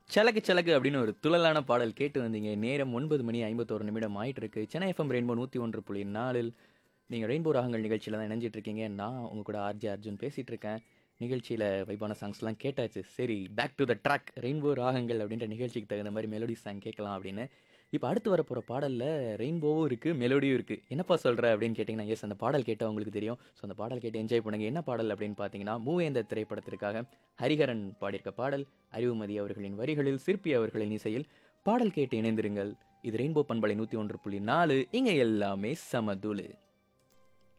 சலக்கு சலக்கு அப்படின்னு ஒரு துள்ளலான பாடல் கேட்டு வந்தீங்க நேரம் ஒன்பது மணி ஐம்பத்தோரு நிமிடம் ஆயிட்டு இருக்கு சென்னை எஃப்எம் ரெயின்போ நூற்றி ஒன்று புள்ளி நாலில் நீங்கள் ரெயின்போ ராகங்கள் நிகழ்ச்சியில் தான் இணைஞ்சிட்டு இருக்கீங்க நான் உங்க கூட ஆர்ஜே அர்ஜுன் பேசிட்டு இருக்கேன் நிகழ்ச்சியில் வைப்பான சாங்ஸ்லாம் கேட்டாச்சு சரி back to the track rainbow ராகங்கள் அப்படின்ற நிகழ்ச்சிக்கு தகுந்த மாதிரி மெலோடி சாங் கேட்கலாம் அப்படின்னு இப்போ அடுத்து வர போகிற பாடலில் ரெயின்போவும் இருக்குது மெலோடியும் இருக்குது என்னப்பா சொல்கிற அப்படின்னு கேட்டிங்கன்னா எஸ் அந்த பாடல் கேட்டால் உங்களுக்கு தெரியும் ஸோ அந்த பாடல் கேட்டு என்ஜாய் பண்ணுங்க என்ன பாடல் அப்படின்னு பார்த்தீங்கன்னா மூவேந்த திரைப்படத்திற்காக ஹரிஹரன் பாடியிருக்க பாடல் அறிவுமதி அவர்களின் வரிகளில் சிற்பி அவர்களின் இசையில் பாடல் கேட்டு இணைந்திருங்கள் இது ரெயின்போ பண்பலை நூற்றி ஒன்று புள்ளி நாலு இங்கே எல்லாமே சமதுளு